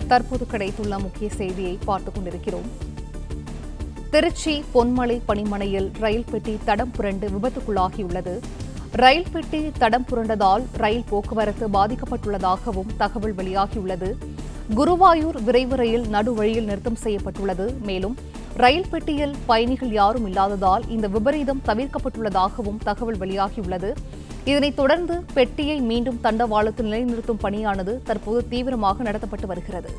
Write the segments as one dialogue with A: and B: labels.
A: தற்போது கிடைத்துள்ள முக்கிய செய்தியை பார்த்துக் கொண்டிருக்கிறோம் திருச்சி பொன்மலை பணிமனையில் ரயில் பெட்டி தடம் புரண்டு விபத்துக்குள்ளாகியுள்ளது ரயில் பெட்டி தடம் புரண்டதால் ரயில் போக்குவரத்து பாதிக்கப்பட்டுள்ளதாகவும் தகவல் வெளியாகியுள்ளது குருவாயூர் விரைவு ரயில் நடுவழியில் நிறுத்தம் செய்யப்பட்டுள்ளது மேலும் ரயில் பெட்டியில் பயணிகள் யாரும் இல்லாததால் இந்த விபரீதம் தவிர்க்கப்பட்டுள்ளதாகவும் தகவல் வெளியாகியுள்ளது இதனைத் தொடர்ந்து பெட்டியை மீண்டும் தண்டவாளத்தில் நிலைநிறுத்தும் பணியானது தற்போது தீவிரமாக நடத்தப்பட்டு வருகிறது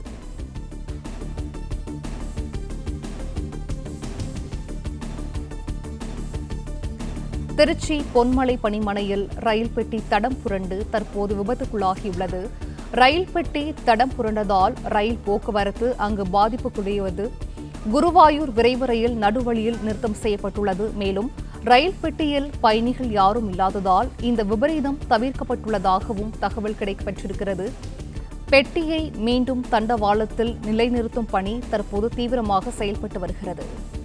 A: திருச்சி பொன்மலை பணிமனையில் ரயில் பெட்டி தடம் புரண்டு தற்போது விபத்துக்குள்ளாகியுள்ளது ரயில் பெட்டி தடம் புரண்டதால் ரயில் போக்குவரத்து அங்கு பாதிப்புக்குரியது குருவாயூர் விரைவு ரயில் நடுவழியில் நிறுத்தம் செய்யப்பட்டுள்ளது மேலும் ரயில் பெட்டியில் பயணிகள் யாரும் இல்லாததால் இந்த விபரீதம் தவிர்க்கப்பட்டுள்ளதாகவும் தகவல் கிடைக்கப்பெற்றிருக்கிறது பெட்டியை மீண்டும் தண்டவாளத்தில் நிலைநிறுத்தும் பணி தற்போது தீவிரமாக செயல்பட்டு வருகிறது